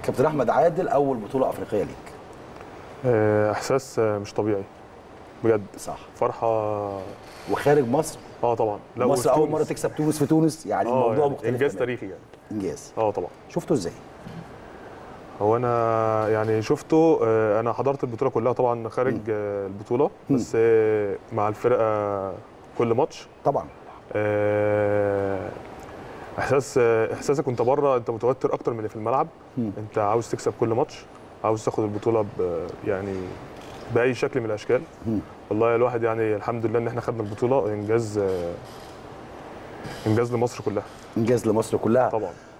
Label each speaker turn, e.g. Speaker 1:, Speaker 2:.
Speaker 1: كابتن احمد عادل اول بطوله افريقيه ليك
Speaker 2: آه، احساس آه، مش طبيعي بجد
Speaker 1: صح
Speaker 2: فرحه
Speaker 1: وخارج مصر
Speaker 2: اه طبعا لا
Speaker 1: مصر
Speaker 2: وفي
Speaker 1: اول
Speaker 2: تونس.
Speaker 1: مره تكسب تونس في تونس يعني
Speaker 2: اه
Speaker 1: الموضوع
Speaker 2: يعني
Speaker 1: مختلف
Speaker 2: انجاز
Speaker 1: تماماً.
Speaker 2: تاريخي يعني
Speaker 1: انجاز
Speaker 2: اه طبعا
Speaker 1: شفته ازاي
Speaker 2: هو انا يعني شفته آه، انا حضرت البطوله كلها طبعا خارج آه، البطوله
Speaker 1: مم.
Speaker 2: بس آه، مع الفرقه كل ماتش
Speaker 1: طبعا
Speaker 2: آه، احساس آه، احساسك وانت بره انت متوتر اكتر من اللي في الملعب
Speaker 1: مم.
Speaker 2: انت عاوز تكسب كل ماتش عاوز تاخد البطوله ب يعني باي شكل من الاشكال
Speaker 1: مم.
Speaker 2: والله الواحد يعني الحمد لله ان احنا خدنا البطوله انجاز آه، انجاز لمصر كلها
Speaker 1: انجاز لمصر كلها
Speaker 2: طبعا